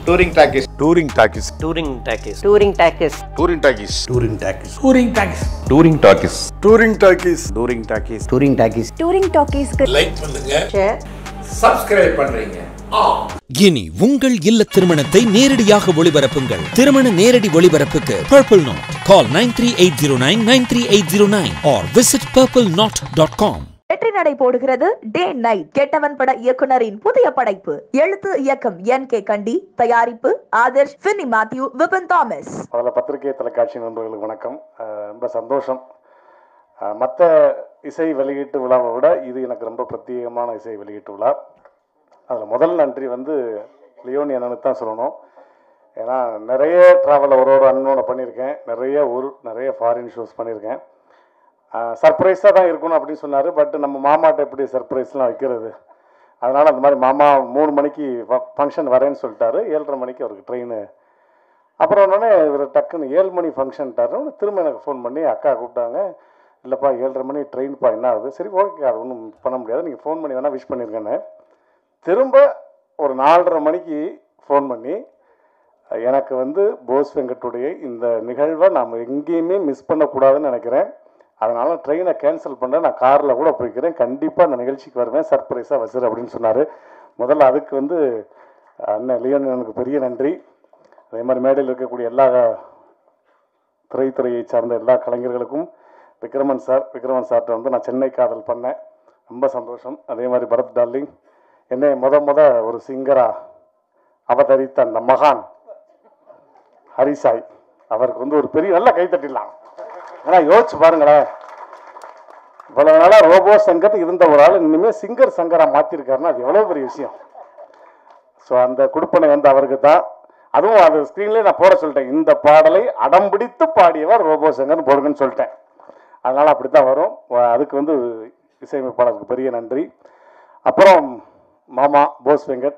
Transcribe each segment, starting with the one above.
touring talkies touring talkies touring talkies touring talkies touring talkies touring talkies touring talkies touring talkies touring talkies touring talkies touring talkies touring டாக்கீஸ்க்கு like பண்ணுங்க share subscribe பண்றீங்க ஆ இனி உங்கள் இல்ல திருமணத்தை நேரடியாக ஒளிபரப்புங்கள் திருமண நேரடி ஒளிபரப்புக்கு purple knot call nine three eight zero nine nine three eight zero nine or visit purple knot dot com வெற்றி நடை போடுகிறது டே நைட் கெட்டவன் பட இயக்குனரின் புதிய படைப்பு எழுத்து இயக்கம் என் கே கண்டி தயாரிப்பு ஆதர்ஷ் பின்னி மேத்யூ விபின் தாமஸ் முதல்ல பத்திரிகை தொலைக்காட்சி நண்பர்களுக்கு வணக்கம் அஹ் ரொம்ப சந்தோஷம் மற்ற இசை வெளியீட்டு விழாவை விட இது எனக்கு ரொம்ப பிரத்யேகமான இசை வெளியீட்டு விழா அதில் முதல் நன்றி வந்து லியோனி அண்ணனுக்கு தான் சொல்லணும் ஏன்னா நிறைய ட்ராவலில் ஒரு ஒரு அண்ணனோட பண்ணியிருக்கேன் நிறைய ஊர் நிறைய ஃபாரின் ஷோஸ் பண்ணியிருக்கேன் சர்ப்ரைஸாக தான் இருக்கணும் அப்படின்னு சொன்னார் பட் நம்ம மாமாட்ட எப்படி சர்ப்ரைஸ்லாம் வைக்கிறது அதனால் அந்த மாதிரி மாமா மூணு மணிக்கு ஃபங்க்ஷன் வரேன்னு சொல்லிட்டாரு ஏழரை மணிக்கு அவருக்கு ட்ரெயின் அப்புறம் உடனே இவர் டக்குன்னு ஏழு மணி ஃபங்க்ஷன்ட்டாரு திரும்ப எனக்கு ஃபோன் பண்ணி அக்கா கூப்பிட்டாங்க இல்லைப்பா ஏழரை மணி ட்ரெயின்ப்பா என்ன ஆகுது சரி ஓகே அது ஒன்றும் பண்ண முடியாது நீங்கள் ஃபோன் பண்ணி வேணால் விஷ் பண்ணியிருக்கேன்னு திரும்ப ஒரு நாலரை மணிக்கு ஃபோன் பண்ணி எனக்கு வந்து போஸ் வெங்கட்டுடைய இந்த நிகழ்வை நாம் எங்கேயுமே மிஸ் பண்ணக்கூடாதுன்னு நினைக்கிறேன் அதனால் ட்ரெயினை கேன்சல் பண்ண நான் காரில் கூட போய்க்கிறேன் கண்டிப்பாக அந்த நிகழ்ச்சிக்கு வருவேன் சர்ப்ரைஸாக வசிறு அப்படின்னு சொன்னார் முதல்ல அதுக்கு வந்து அண்ணன் லியோன் எனக்கு பெரிய நன்றி அதே மாதிரி மேடையில் இருக்கக்கூடிய எல்லா திரைத்துறையை சார்ந்த எல்லா கலைஞர்களுக்கும் விக்ரமன் சார் விக்ரமன் சார்கிட்ட வந்து நான் சென்னை காதல் பண்ணேன் ரொம்ப சந்தோஷம் அதே மாதிரி பரத் டார்லிங் என்னை முத முத ஒரு சிங்கரா அவதரித்த அந்த மகான் ஹரிசாய் அவருக்கு வந்து ஒரு பெரிய நல்ல கைத்தட்டிடலாம் ஏன்னா யோசிச்சு பாருங்களேன் இவ்வளவு நாளா ரோபோ சங்கர் இருந்த ஒரு ஆள் இனிமேல் சிங்கர் சங்கரா மாத்திருக்காருன்னா அது எவ்வளவு பெரிய விஷயம் ஸோ அந்த கொடுப்பனை வந்து அவருக்கு தான் அதுவும் அது ஸ்க்ரீன்லேயே நான் போட சொல்லிட்டேன் இந்த பாடலை அடம்பிடித்து பாடியவர் ரோபோ சங்கர்னு போடுங்கன்னு சொல்லிட்டேன் அதனால் அப்படி தான் வரும் வ- அதுக்கு வந்து இசையமைப்பாளருக்கு பெரிய நன்றி அப்புறம் மாமா போஸ் வெங்கட்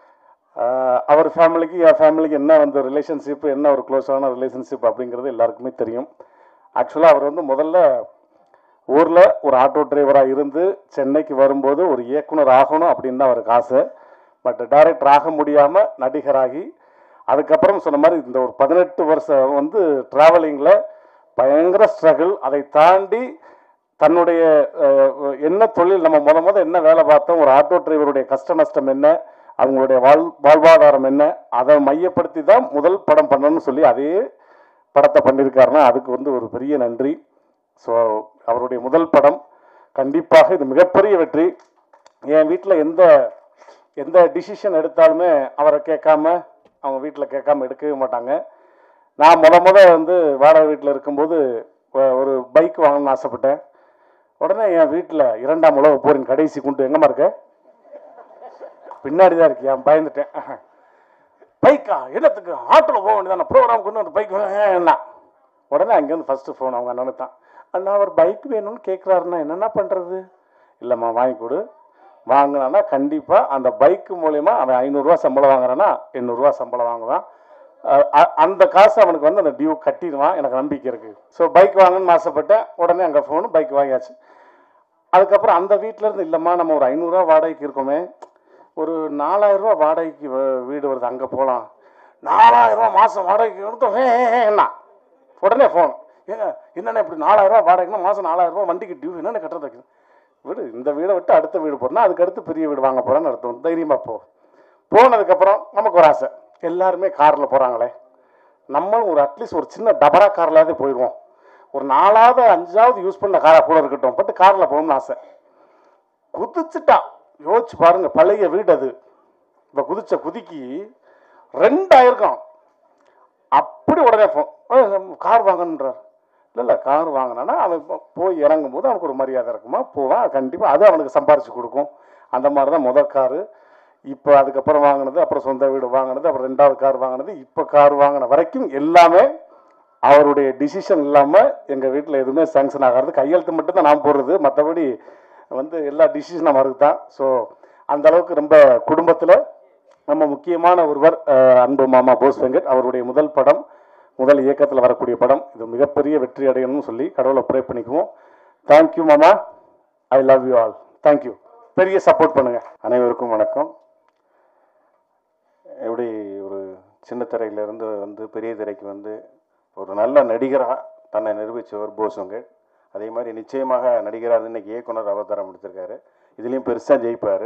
ஆஹ் அவர் ஃபேமிலிக்கு என் ஃபேமிலிக்கு என்ன வந்து ரிலேஷன்ஷிப் என்ன ஒரு க்ளோஸான ரிலேஷன்ஷிப் அப்படிங்கிறது எல்லாருக்குமே தெரியும் ஆக்சுவலாக அவர் வந்து முதல்ல ஊரில் ஒரு ஆட்டோ டிரைவராக இருந்து சென்னைக்கு வரும்போது ஒரு இயக்குனர் ஆகணும் அப்படின்னு தான் அவருக்கு ஆசை பட் டைரக்டர் ஆக முடியாமல் நடிகராகி அதுக்கப்புறம் சொன்ன மாதிரி இந்த ஒரு பதினெட்டு வருஷம் வந்து ட்ராவலிங்கில் பயங்கர ஸ்ட்ரகிள் அதை தாண்டி தன்னுடைய அஹ், என்ன தொழில் நம்ம முத முத என்ன வேலை பார்த்தோம் ஒரு ஆட்டோ டிரைவருடைய கஷ்ட நஷ்டம் என்ன அவங்களுடைய வாழ் வாழ்வாதாரம் என்ன அதை மையப்படுத்தி தான் முதல் படம் பண்ணணும்னு சொல்லி அதே படத்தை பண்ணியிருக்காருன்னா அதுக்கு வந்து ஒரு பெரிய நன்றி ஸோ அவருடைய முதல் படம் கண்டிப்பாக இது மிகப்பெரிய வெற்றி என் வீட்டில் எந்த எந்த டிசிஷன் எடுத்தாலுமே அவரை கேட்காம அவங்க வீட்டில் கேட்காம எடுக்கவே மாட்டாங்க நான் முத முத வந்து வாடகை வீட்டில் இருக்கும்போது ஒ- ஒரு பைக் வாங்கணும்னு ஆசைப்பட்டேன் உடனே என் வீட்டில் இரண்டாம் உலக போரின் கடைசி குண்டு எங்கம்மா இருக்க பின்னாடி தான் இருக்கு என் பயந்துட்டேன் பைக்கா என்னத்துக்கு ஆட்டோவில் போக வேண்டியதான ப்ரோக்ராம் கொண்டு வந்து பைக் என்ன உடனே அங்கேருந்து ஃபஸ்ட்டு ஃபோன் அவங்க அண்ணனு தான் அண்ணா அவர் பைக் வேணும்னு கேட்குறாருண்ணா என்னென்ன பண்ணுறது இல்லைம்மா வாங்கி கொடு வாங்கினான்னா கண்டிப்பாக அந்த பைக்கு மூலயமா அவன் ஐநூறுரூவா சம்பளம் வாங்குறான்னா எண்ணூறுரூவா சம்பளம் வாங்குவான் அஹ் அ- அந்த காசு அவனுக்கு வந்து அந்த டியூ கட்டிடுவான் எனக்கு நம்பிக்கை இருக்குது ஸோ பைக் வாங்கணும்னு ஆசைப்பட்டேன் உடனே அங்கே ஃபோனு பைக் வாங்கியாச்சு அதுக்கப்புறம் அந்த வீட்ல இருந்து இல்லைம்மா நம்ம ஒரு ஐநூறுரூவா வாடகைக்கு இருக்கோமே ஒரு நாலாயிரம் ரூபா வாடகைக்கு வ- வீடு வருது அங்கே போகலாம் நாலாயிரம் ரூபா மாதம் வாடகைக்கு எடுத்தோம் ஹே ஹே, ஹே, என்ன உடனே ஃபோன் ஏங்க என்னென்ன இப்படி நாலாயிரம் ரூபா வாடகைன்னா மாதம் நாலாயிரம் ரூபா வண்டிக்கு டியூ என்னென்ன கட்டுறது வைக்கணும் வீடு இந்த வீடை விட்டு அடுத்த வீடு போகிறோம்னா அதுக்கு அடுத்து பெரிய வீடு வாங்க போகிறேன்னு அர்த்தம் தைரியமாக போ போனதுக்கப்புறம் நமக்கு ஒரு ஆசை எல்லாருமே காரில் போகிறாங்களே நம்மளும் ஒரு அட்லீஸ்ட் ஒரு சின்ன டபரா கார்லாவது போயிடுவோம் ஒரு நாலாவது அஞ்சாவது யூஸ் பண்ண காராக கூட இருக்கட்டும் பட் காரில் போகணும்னு ஆசை குதிச்சுட்டா யோசிச்சு பாருங்க பழைய வீடு அது இப்போ குதிச்ச குதிக்கு ரெண்டாயிருக்கும் அப்படி உடனே ஃபோன் கார் வாங்கணுன்றார் இல்லை இல்லை கார் வாங்கினானா அவன் இப்போ போய் இறங்கும் போது அவனுக்கு ஒரு மரியாதை இருக்குமா போவான் கண்டிப்பாக அது அவனுக்கு சம்பாரிச்சு கொடுக்கும் அந்த மாதிரி தான் முதல் காரு இப்போ அதுக்கப்புறம் வாங்கினது அப்புறம் சொந்த வீடு வாங்கினது அப்புறம் ரெண்டாவது கார் வாங்கினது இப்போ கார் வாங்கின வரைக்கும் எல்லாமே அவருடைய டிசிஷன் இல்லாமல் எங்கள் வீட்டில் எதுவுமே சாங்ஷன் ஆகாது கையெழுத்து மட்டும் தான் நான் போடுறது மற்றபடி வந்து எல்லா டிசிஷனும் அவருக்கு தான் ஸோ அந்த அளவுக்கு ரொம்ப குடும்பத்தில் நம்ம முக்கியமான ஒருவர் அஹ், அன்பு மாமா போஸ் வெங்கட் அவருடைய முதல் படம் முதல் இயக்கத்தில் வரக்கூடிய படம் இது மிகப்பெரிய வெற்றி அடையணும்னு சொல்லி கடவுளை ப்ரே பண்ணிக்குவோம் தேங்க்யூ மாமா I love you all thank you பெரிய சப்போர்ட் பண்ணுங்க அனைவருக்கும் வணக்கம் எப்படி ஒரு சின்ன திரையிலேருந்து வந்து பெரிய திரைக்கு வந்து ஒரு நல்ல நடிகராக தன்னை நிரூபித்தவர் போசுங்கட் அதே மாதிரி நிச்சயமாக நடிகராக இன்னைக்கு இயக்குனர் அவதாரம் எடுத்திருக்காரு இதுலேயும் பெருசாக ஜெயிப்பார்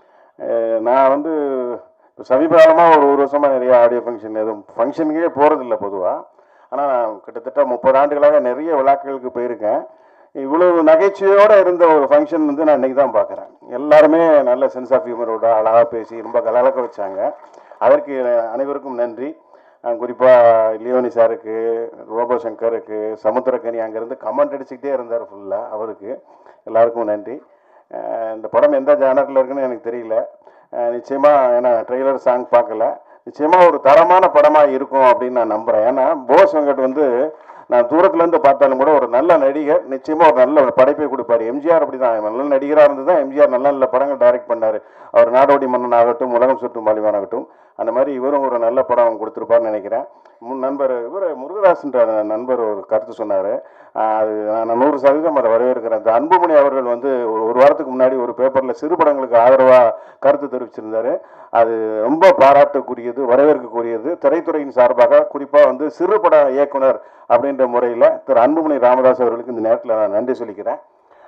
நான் வந்து இப்ப சமீப காலமாக ஒரு ஒரு வருஷமாக நிறைய ஆடியோ ஃபங்க்ஷன் எதுவும் ஃபங்க்ஷனுக்கே போகிறதில்ல பொதுவாக ஆனால் நான் கிட்டத்தட்ட முப்பது ஆண்டுகளாக நிறைய விழாக்களுக்கு போயிருக்கேன் இவ்வளவு நகைச்சுவையோடு இருந்த ஒரு ஃபங்க்ஷன் வந்து நான் இன்னைக்கு தான் பார்க்குறேன் எல்லாருமே நல்ல சென்ஸ் ஆஃப் ஹியூமரோட அழகாக பேசி ரொம்ப கலகலக்க வச்சாங்க அதற்கு அனைவருக்கும் நன்றி குறிப்பாக லியோனி சாருக்கு ரோபோ சங்கருக்கு சமுத்திரக்கனி அங்கேருந்து கமெண்ட் அடிச்சுக்கிட்டே இருந்தார் ஃபுல்லாக அவருக்கு எல்லாருக்கும் நன்றி அஹ் இந்த படம் எந்த ஜானரில் இருக்குன்னு எனக்கு தெரியல அஹ் நிச்சயமா ஏன்னா ட்ரெய்லர் சாங் பார்க்கல நிச்சயமா ஒரு தரமான படமாக இருக்கும் அப்படின்னு நான் நம்புகிறேன் ஏன்னா போஸ் வெங்கட் வந்து நான் தூரத்துலேருந்து பார்த்தாலும் கூட ஒரு நல்ல நடிகர் நிச்சயமா ஒரு நல்ல ஒரு படைப்பை கொடுப்பாரு எம்ஜிஆர் அப்படி தான் நல்ல நடிகராக இருந்து தான் எம்ஜிஆர் நல்ல நல்ல படங்கள் டைரக்ட் பண்ணார் அவர் நாடோடி மன்னன் ஆகட்டும் உலகம் சுற்றும் மாலிவான் ஆகட்டும் அந்த மாதிரி இவரும் ஒரு நல்ல படம் கொடுத்துருப்பாருன்னு நினைக்கிறேன் முன் நண்பர் இவர் முருகதாஸ்ன்ற நண்பர் ஒரு கருத்து சொன்னார் அது நான் நூறு சதவீதம் அதை வரவேற்கிறேன் இந்த அன்புமணி அவர்கள் வந்து ஒரு ஒரு வாரத்துக்கு முன்னாடி ஒரு பேப்பரில் சிறு படங்களுக்கு ஆதரவாக கருத்து தெரிவிச்சிருந்தாரு அது ரொம்ப பாராட்டுக்குரியது வரவேற்கக்கூடியது திரைத்துறையின் சார்பாக குறிப்பாக வந்து சிறு பட இயக்குனர் அப்படின்ற முறையில் திரு அன்புமணி ராமதாஸ் அவர்களுக்கு இந்த நேரத்தில் நான் நன்றி சொல்லிக்கிறேன்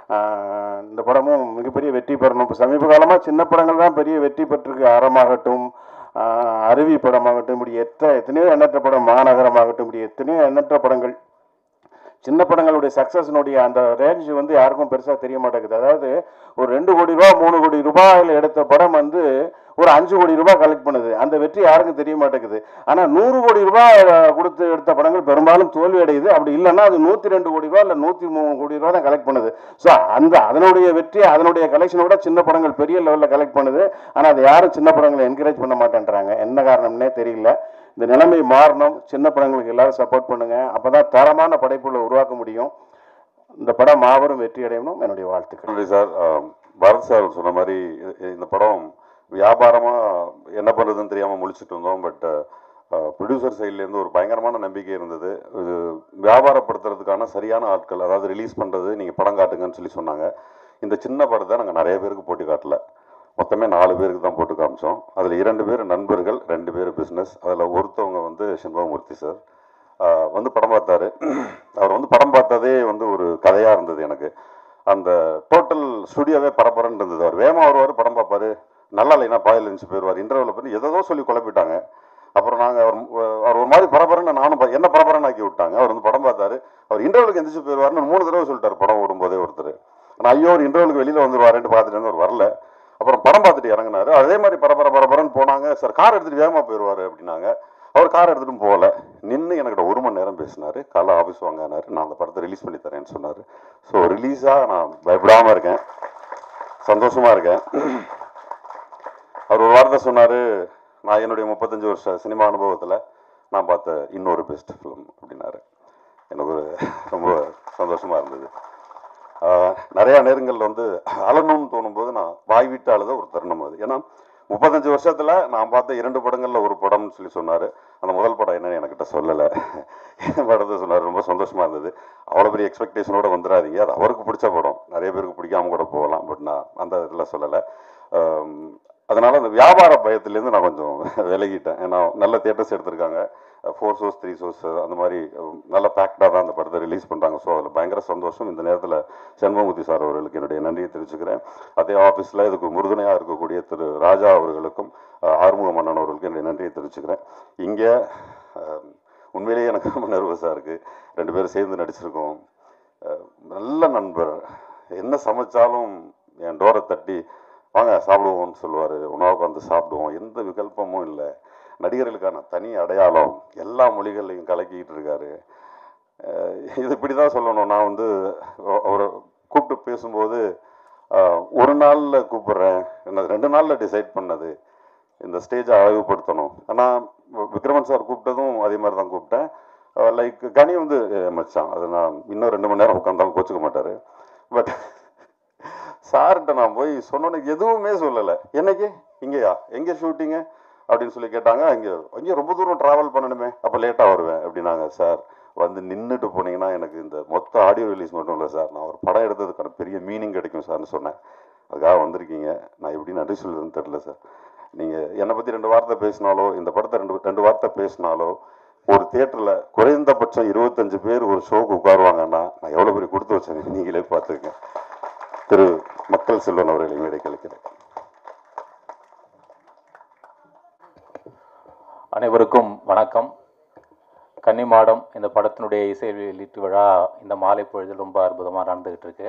ஆஹ் இந்த படமும் மிகப்பெரிய வெற்றி பெறணும் இப்போ சமீப காலமாக சின்ன படங்கள் தான் பெரிய வெற்றி பெற்றிருக்கு அறமாகட்டும் ஆஹ் அருவி படமாகட்டும் இப்படி எத்த எத்தனையோ எண்ணற்ற படம் மாநகரமாகட்டும் இப்படி எத்தனையோ எண்ணற்ற படங்கள் சின்ன படங்களுடைய சக்ஸஸ்னுடைய அந்த ரேஞ்ச் வந்து யாருக்கும் பெருசாக தெரிய மாட்டேங்குது அதாவது ஒரு ரெண்டு கோடி ரூபா மூணு கோடி ரூபாயில் எடுத்த படம் வந்து ஒரு அஞ்சு கோடி ரூபாய் கலெக்ட் பண்ணுது அந்த வெற்றி யாருக்கும் தெரிய மாட்டேங்குது ஆனால் நூறு கோடி ரூபாய் அஹ், கொடுத்து எடுத்த படங்கள் பெரும்பாலும் தோல்வி அடையுது அப்படி இல்லைன்னா அது நூற்றி ரெண்டு கோடி ரூபா இல்லை நூற்றி மூணு கோடி ரூபா தான் கலெக்ட் பண்ணுது ஸோ அந்த அதனுடைய வெற்றி அதனுடைய கலெக்ஷனை விட சின்ன படங்கள் பெரிய லெவலில் கலெக்ட் பண்ணுது ஆனால் அது யாரும் சின்ன படங்களை என்கரேஜ் பண்ண மாட்டேன்றாங்க என்ன காரணம்னே தெரியல இந்த நிலைமை மாறணும் சின்ன படங்களுக்கு எல்லாரும் சப்போர்ட் பண்ணுங்க அப்பதான் தரமான படைப்புகளை உருவாக்க முடியும் இந்த படம் மாபெரும் வெற்றி அடையணும் என்னுடைய வாழ்த்துக்கள் நன்றி சார் ஆம், பாரத் சார் சொன்ன மாதிரி இ- இந்த படம் வியாபாரமாக என்ன பண்ணுறதுன்னு தெரியாமல் முழிச்சிட்டு இருந்தோம் பட் ப்ரொடியூசர் சைட்லேருந்து ஒரு பயங்கரமான நம்பிக்கை இருந்தது இது வியாபாரப்படுத்துறதுக்கான சரியான ஆட்கள் அதாவது ரிலீஸ் பண்ணுறது நீங்கள் படம் காட்டுங்கன்னு சொல்லி சொன்னாங்க இந்த சின்ன படத்தை நாங்கள் நிறைய பேருக்கு போட்டு காட்டல மொத்தமே நாலு பேருக்கு தான் போட்டு காமிச்சோம் அதில் இரண்டு பேர் நண்பர்கள் ரெண்டு பேர் பிஸ்னஸ் அதில் ஒருத்தவங்க வந்து செண்பகமூர்த்தி சார் ஆஹ் வந்து படம் பார்த்தாரு அவர் வந்து படம் பார்த்ததே வந்து ஒரு கதையாக இருந்தது எனக்கு அந்த டோட்டல் ஸ்டுடியோவே பரபரன்னு இருந்தது அவர் வேகமாக வருவார் படம் பார்ப்பாரு நல்லா இல்லைன்னா பாயில் இருந்துச்சு போயிடுவார் இன்டர்வியூவில் பண்ணி எதோ சொல்லி குழப்பிட்டாங்க அப்புறம் நாங்கள் அவர் அவர் ஒரு மாதிரி பரபரன்னு நானும் பா- என்ன பரபரன்னு ஆக்கி விட்டாங்க அவர் வந்து படம் பார்த்தாரு அவர் இன்டர்வியூலுக்கு எந்திரிச்சு போயிடுவார்னு மூணு தடவை சொல்லிட்டார் படம் ஓடும்போதே ஒருத்தர் ஆனால் ஐயோ ஒரு இன்டர்வியூலுக்கு வெளியில் வந்துருவாருன்ட்டு பார்த்துட்டு இருந்து அவர் வரல அப்புறம் படம் பார்த்துட்டு இறங்குனாரு அதே மாதிரி பரபர பரபரன்னு போனாங்க சார் கார் எடுத்துட்டு வேகமாக போயிடுவார் அப்படின்னாங்க அவர் கார் எடுத்துட்டும் போகல நின்று எனக்கிட்ட ஒரு மணி நேரம் பேசினார் காலைல ஆஃபீஸ் வாங்கினாரு நான் அந்த படத்தை ரிலீஸ் பண்ணி தரேன்னு சொன்னார் ஸோ ரிலீஸாக நான் பயப்படாமல் இருக்கேன் சந்தோஷமாக இருக்கேன் அவர் ஒரு வார்த்தை சொன்னார் நான் என்னுடைய முப்பத்தஞ்சு வருஷ சினிமா அனுபவத்தில் நான் பார்த்த இன்னொரு பெஸ்ட் ஃபிலிம் அப்படின்னாரு எனக்கு ஒரு ரொம்ப சந்தோஷமாக இருந்தது ஆஹ் நிறைய நேரங்களில் வந்து அழணும்னு தோணும்போது நான் வாய் விட்டு அழுத ஒரு தருணம் அது ஏன்னா முப்பத்தஞ்சு வருஷத்தில் நான் பார்த்த இரண்டு படங்களில் ஒரு படம்னு சொல்லி சொன்னார் அந்த முதல் படம் என்னன்னு என்கிட்ட சொல்லலை படத்தை சொன்னார் ரொம்ப சந்தோஷமாக இருந்தது அவ்வளோ பெரிய எக்ஸ்பெக்டேஷனோட வந்துடாதீங்க அது அவருக்கு பிடிச்ச படம் நிறைய பேருக்கு பிடிக்காம கூட போகலாம் பட் நான் அந்த இதில் சொல்லலை அதனால் அந்த வியாபார பயத்துலேருந்து நான் கொஞ்சம் விலகிட்டேன் ஏன்னா நல்ல தியேட்டர்ஸ் எடுத்திருக்காங்க ஃபோர் ஷோஸ் த்ரீ ஷோஸ் அந்த மாதிரி அஹ், நல்ல பேக்டாக தான் அந்த படத்தை ரிலீஸ் பண்ணுறாங்க ஸோ அதில் பயங்கர சந்தோஷம் இந்த நேரத்தில் செண்பகமூர்த்தி சார் அவர்களுக்கு என்னுடைய நன்றியை தெரிவிச்சுக்கிறேன் அதே ஆஃபீஸில் இதுக்கு உறுதுணையாக இருக்கக்கூடிய திரு ராஜா அவர்களுக்கும் அஹ், ஆறுமுக மன்னன் அவர்களுக்கும் என்னுடைய நன்றியை தெரிவிச்சுக்கிறேன் இங்கே அஹ், உண்மையிலேயே எனக்கு ரொம்ப நர்வஸாக இருக்குது ரெண்டு பேரும் சேர்ந்து நடிச்சிருக்கோம் அஹ், நல்ல நண்பர் என்ன சமைச்சாலும் என் டோரை தட்டி வாங்க சாப்பிடுவோம்னு சொல்லுவார் உணவுக்கு வந்து சாப்பிடுவோம் எந்த விகல்பமும் இல்லை நடிகர்களுக்கான தனி அடையாளம் எல்லா மொழிகளையும் கலக்கிக்கிட்டு இருக்காரு அஹ் இது இப்படி தான் சொல்லணும் நான் வந்து அவ- அவரை கூப்பிட்டு பேசும்போது அஹ், ஒரு நாளில் கூப்பிட்றேன் என்ன ரெண்டு நாளில் டிசைட் பண்ணது இந்த ஸ்டேஜை அழகுபடுத்தணும் ஆனால் விக்ரமன் சார் கூப்பிட்டதும் அதே மாதிரி தான் கூப்பிட்டேன் லைக் கனி வந்து "ஏய் மச்சான் அது நான் இன்னும் ரெண்டு மணி நேரம் உட்காந்தாலும் கோச்சுக்க மாட்டார் பட் சார்கிட்ட நான் போய் சொன்னோன்னே எதுவுமே சொல்லலை என்னைக்கு இங்கேயா எங்கே ஷூட்டிங்கு அப்படின்னு சொல்லி கேட்டாங்க இங்கே இங்கே ரொம்ப தூரம் ட்ராவல் பண்ணணுமே அப்போ லேட்டாக வருவேன் அப்படின்னாங்க சார் வந்து நின்றுட்டு போனீங்கன்னா எனக்கு இந்த மொத்த ஆடியோ ரிலீஸ் மட்டும் இல்லை சார் நான் ஒரு படம் எடுத்ததுக்கான பெரிய மீனிங் கிடைக்கும் சார்னு சொன்னேன் அதுக்காக வந்திருக்கீங்க நான் எப்படி நன்றி சொல்லுறதுன்னு தெரில சார் நீங்கள் என்னை பற்றி ரெண்டு வார்த்தை பேசினாலோ இந்த படத்தை ரெண்டு ரெண்டு வார்த்தை பேசினாலோ ஒரு தியேட்டரில் குறைந்தபட்சம் இருபத்தஞ்சு பேர் ஒரு ஷோக்கு உட்காருவாங்கன்னா நான் எவ்வளோ பெரிய கொடுத்து வச்சேன் நீங்களே பார்த்துக்கங்க திரு மக்கள் செல்வன் அவர்களை மேடை கழிக்கிறேன் அனைவருக்கும் வணக்கம் கன்னிமாடம் இந்த படத்தினுடைய இசை வெளியீட்டு விழா இந்த மாலை பொழுதில் ரொம்ப அற்புதமாக நடந்துக்கிட்டு இருக்கு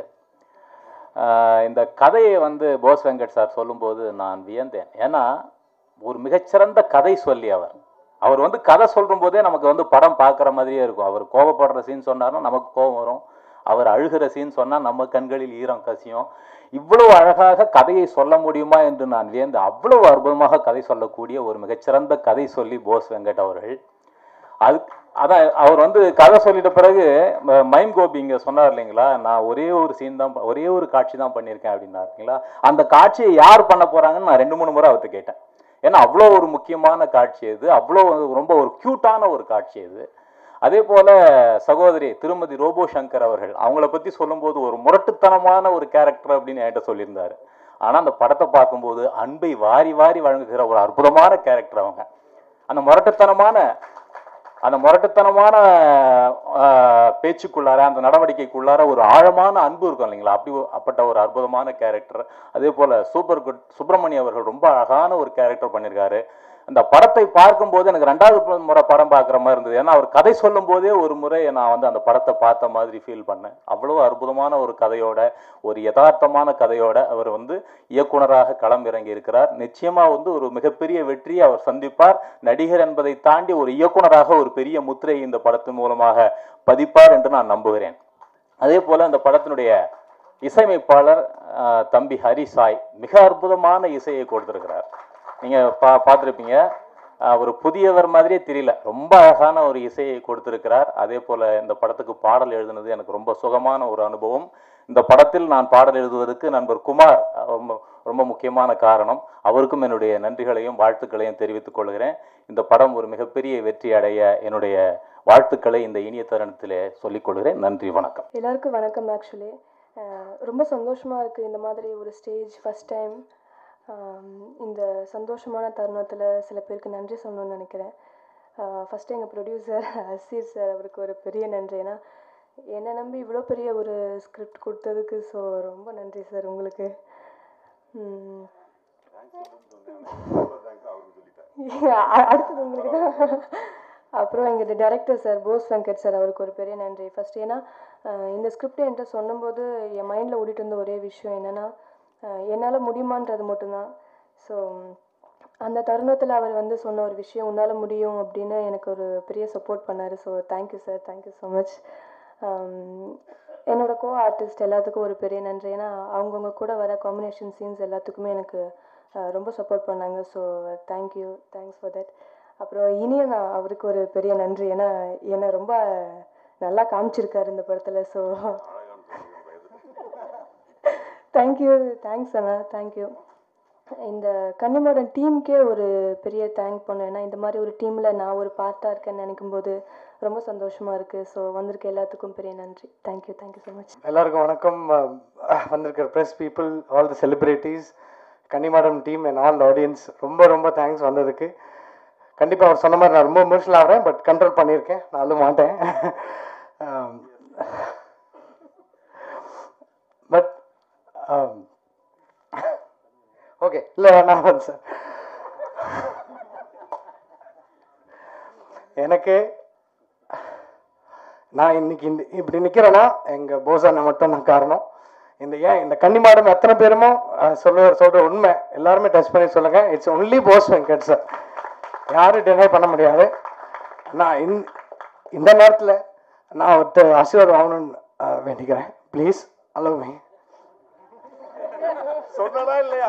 ஆஹ் இந்த கதையை வந்து போஸ் வெங்கட் சார் சொல்லும்போது நான் வியந்தேன் ஏன்னா ஒரு மிகச்சிறந்த கதை சொல்லி அவர் அவர் வந்து கதை சொல்லும் போதே நமக்கு வந்து படம் பார்க்குற மாதிரியே இருக்கும் அவர் கோபப்படுற சீன் சொன்னார்னா நமக்கு கோபம் வரும் அவர் அழுகிற சீன் சொன்னால் நம்ம கண்களில் ஈரம் கசியும் இவ்வளவு அழகாக கதையை சொல்ல முடியுமா என்று நான் வியந்து அவ்வளவு அற்புதமாக கதை சொல்லக்கூடிய ஒரு மிகச்சிறந்த கதை சொல்லி போஸ் வெங்கட் அவர்கள் அது அதான் அவர் வந்து கதை சொல்லிட்ட பிறகு ம- மைம் கோபி இங்க சொன்னார் இல்லைங்களா நான் ஒரே ஒரு சீன் தான் ப- ஒரே ஒரு காட்சி தான் பண்ணியிருக்கேன் அப்படின்னாருங்களா அந்த காட்சியை யார் பண்ண போறாங்கன்னு நான் ரெண்டு மூணு முறை அவர்கிட்ட கேட்டேன் ஏன்னா அவ்வளோ ஒரு முக்கியமான காட்சி அது அவ்வளோ ஒரு- ரொம்ப ஒரு க்யூட்டான ஒரு காட்சி அது அதே போல சகோதரி திருமதி ரோபோ சங்கர் அவர்கள் அவங்கள பத்தி சொல்லும்போது ஒரு முரட்டுத்தனமான ஒரு கேரக்டர் அப்படின்னு என்கிட்ட சொல்லியிருந்தாரு ஆனா அந்த படத்தை பார்க்கும்போது அன்பை வாரி வாரி வழங்குகிற ஒரு அற்புதமான கேரக்டர் அவங்க அந்த முரட்டுத்தனமான அந்த முரட்டுத்தனமான ஆஹ், பேச்சுக்குள்ளார அந்த நடவடிக்கைக்குள்ளார ஒரு ஆழமான அன்பு இருக்கும் இல்லைங்களா அப்படி ஒரு- அப்பட்ட ஒரு அற்புதமான கேரக்டர் அதே போல சூப்பர் குட் சுப்பிரமணிய அவர்கள் ரொம்ப அழகான ஒரு கேரக்டர் பண்ணியிருக்காரு அந்த படத்தை பார்க்கும்போது எனக்கு ரெண்டாவது ப- முறை படம் பார்க்குற மாதிரி இருந்தது ஏன்னா அவர் கதை சொல்லும் போதே ஒரு முறை நான் வந்து அந்த படத்தை பார்த்த மாதிரி ஃபீல் பண்ணேன் அவ்வளவு அற்புதமான ஒரு கதையோட ஒரு யதார்த்தமான கதையோட அவர் வந்து இயக்குனராக களம் இறங்கி இருக்கிறார் நிச்சயமா வந்து ஒரு மிகப்பெரிய வெற்றியை அவர் சந்திப்பார் நடிகர் என்பதை தாண்டி ஒரு இயக்குனராக ஒரு பெரிய முத்திரை இந்த படத்தின் மூலமாக பதிப்பார் என்று நான் நம்புகிறேன் அதே போல இந்த படத்தினுடைய இசையமைப்பாளர் ஆஹ், தம்பி ஹரி சாய் மிக அற்புதமான இசையை கொடுத்திருக்கிறார் நீங்க பா பார்த்துருப்பீங்க அவர் புதியவர் மாதிரியே தெரியல ரொம்ப அழகான ஒரு இசையை கொடுத்திருக்கிறார் அதே போல இந்த படத்துக்கு பாடல் எழுதுனது எனக்கு ரொம்ப சுகமான ஒரு அனுபவம் இந்த படத்தில் நான் பாடல் எழுதுவதற்கு நண்பர் குமார் அஹ், ரொம்ப ரொம்ப முக்கியமான காரணம் அவருக்கும் என்னுடைய நன்றிகளையும் வாழ்த்துக்களையும் தெரிவித்துக் கொள்கிறேன் இந்த படம் ஒரு மிகப்பெரிய வெற்றி அடைய என்னுடைய வாழ்த்துக்களை இந்த இனிய தருணத்திலே சொல்லிக் கொள்கிறேன் நன்றி வணக்கம் எல்லாருக்கும் வணக்கம் ஆக்சுவலி ரொம்ப சந்தோஷமாக இருக்குது இந்த மாதிரி ஒரு ஸ்டேஜ் ஃபஸ்ட் டைம் இந்த சந்தோஷமான தருணத்தில் சில பேருக்கு நன்றி சொல்லணும்னு நினைக்கிறேன் ஃபஸ்ட்டு எங்கள் ப்ரொடியூசர் அசீர் சார் அவருக்கு ஒரு பெரிய நன்றி ஏன்னா என்னை நம்பி இவ்வளோ பெரிய ஒரு ஸ்கிரிப்ட் கொடுத்ததுக்கு ஸோ ரொம்ப நன்றி சார் உங்களுக்கு உம், அ- அடுத்தது உங்களுக்கு தான் அப்புறம் எங்கள் director sir Bose Venkat sir அவருக்கு ஒரு பெரிய நன்றி ஃபர்ஸ்ட் ஏன்னா அஹ், இந்த ஸ்கிரிப்ட் என்கிட்ட சொன்னும்போது என் மைண்டில் ஓடிட்டு இருந்த ஒரே விஷயம் என்னென்னா என்னால் முடியுமான்றது மட்டும்தான் ஸோ அந்த தருணத்தில் அவர் வந்து சொன்ன ஒரு விஷயம் உன்னால் முடியும் அப்படின்னு எனக்கு ஒரு பெரிய சப்போர்ட் பண்ணார் so thank you sir thank you so much என்னோட கோ ஆர்டிஸ்ட் எல்லாத்துக்கும் ஒரு பெரிய நன்றி ஏன்னா அவங்கவுங்க கூட வர காம்பினேஷன் சீன்ஸ் எல்லாத்துக்குமே எனக்கு அஹ், ரொம்ப சப்போர்ட் பண்ணாங்க so thank you thanks for that அப்புறம் இனியன் அவருக்கு ஒரு பெரிய நன்றி ஏன்னா என்னை ரொம்ப நல்லா காமிச்சிருக்காரு இந்த படத்தில் ஸோ தேங்க்யூ தேங்க்ஸ் அண்ணா தேங்க்யூ இந்த கன்னிமாடன் டீமுக்கே ஒரு பெரிய தேங்க் பண்ணேன் ஏன்னா இந்த மாதிரி ஒரு டீமில் நான் ஒரு பார்ட்டாக இருக்கேன்னு நினைக்கும் போது ரொம்ப சந்தோஷமாக இருக்குது ஸோ வந்திருக்க எல்லாத்துக்கும் பெரிய நன்றி தேங்க்யூ தேங்க்யூ ஸோ மச் எல்லாருக்கும் வணக்கம் அஹ், வந்திருக்கிற press people all the celebrities Kannimadam team and all audience ரொம்ப ரொம்ப தேங்க்ஸ் வந்ததுக்கு கண்டிப்பாக அவர் சொன்ன மாதிரி நான் ரொம்ப எமோஷனல் ஆகிறேன் பட் கண்ட்ரோல் பண்ணியிருக்கேன் நான் அழுவ மாட்டேன் பட் ஓகே இல்லை நான் சார் எனக்கு நான் இன்னைக்கு இந்த இப்படி நிற்கிறேன்னா எங்கள் போசானை மட்டும் நான் காரணம் இந்த ஏன் இந்த கன்னிமாடம் எத்தனை பேருமோ அஹ், சொல்ல சொல்கிற உண்மை எல்லாருமே டச் பண்ணி சொல்லுங்கள் it's only Bose Venkat sir யாரும் டினை பண்ண முடியாது நான் இந் இந்த நேரத்தில் நான் அவர்கிட்ட ஆசீர்வாதம் ஆகணும்னு அஹ், வேண்டிக்கிறேன் ப்ளீஸ் அலோ மீ சொன்னதா இல்லையா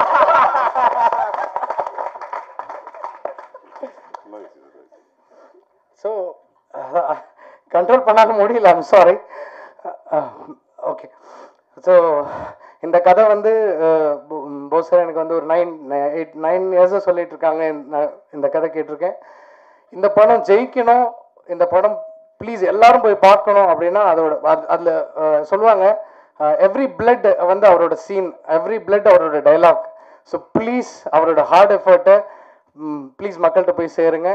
ஸோ கண்ட்ரோல் பண்ணாத முடியல ஐம் சாரி ஓகே ஸோ இந்த கதை வந்து போசர் எனக்கு வந்து ஒரு நைன் எயிட் நைன் இயர்ஸாக சொல்லிட்டு இருக்காங்க இந்த- இந்த கதை கேட்டிருக்கேன் இந்த படம் ஜெயிக்கணும் இந்த படம் ப்ளீஸ் எல்லாரும் போய் பார்க்கணும் அப்படின்னா அதோட அதில் சொல்லுவாங்க எவ்ரி பிளட் வந்து அவரோட சீன் எவ்ரி பிளட் அவரோட டைலாக் ஸோ ப்ளீஸ் அவரோட ஹார்ட் எஃபர்ட்டை ப்ளீஸ் மக்கள்கிட்ட போய் சேருங்க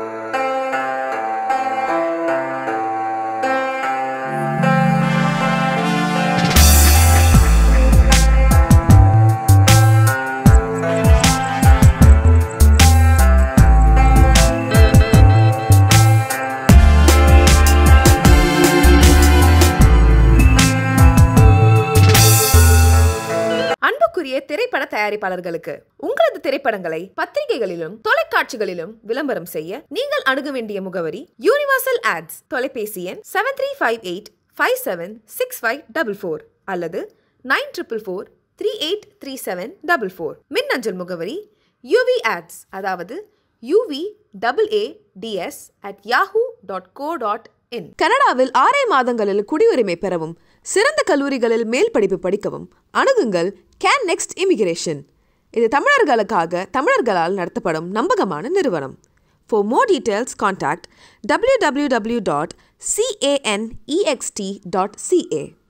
அன்புக்குரிய திரைப்பட தயாரிப்பாளர்களுக்கு உங்களது திரைப்படங்களை பத்திரிகைகளிலும் தொலைக்காட்சிகளிலும் விளம்பரம் செய்ய நீங்கள் அணுக வேண்டிய முகவரி யூனிவர்சல் ஆட்ஸ் தொலைபேசி எண் seven three five eight five seven six five double four அல்லது nine triple four three eight three seven double four மின்னஞ்சல் முகவரி யூவி ஆட்ஸ் அதாவது UV double A DS at Yahoo dot co dot in கனடாவில் ஆறே மாதங்களில் குடியுரிமை பெறவும் சிறந்த கல்லூரிகளில் மேல் படிப்பு படிக்கவும் அணுகுங்கள் கேன் நெக்ஸ்ட் இமிகிரேஷன் இது தமிழர்களுக்காக தமிழர்களால் நடத்தப்படும் நம்பகமான நிறுவனம் for more details contact W W W dot CANEXT dot CA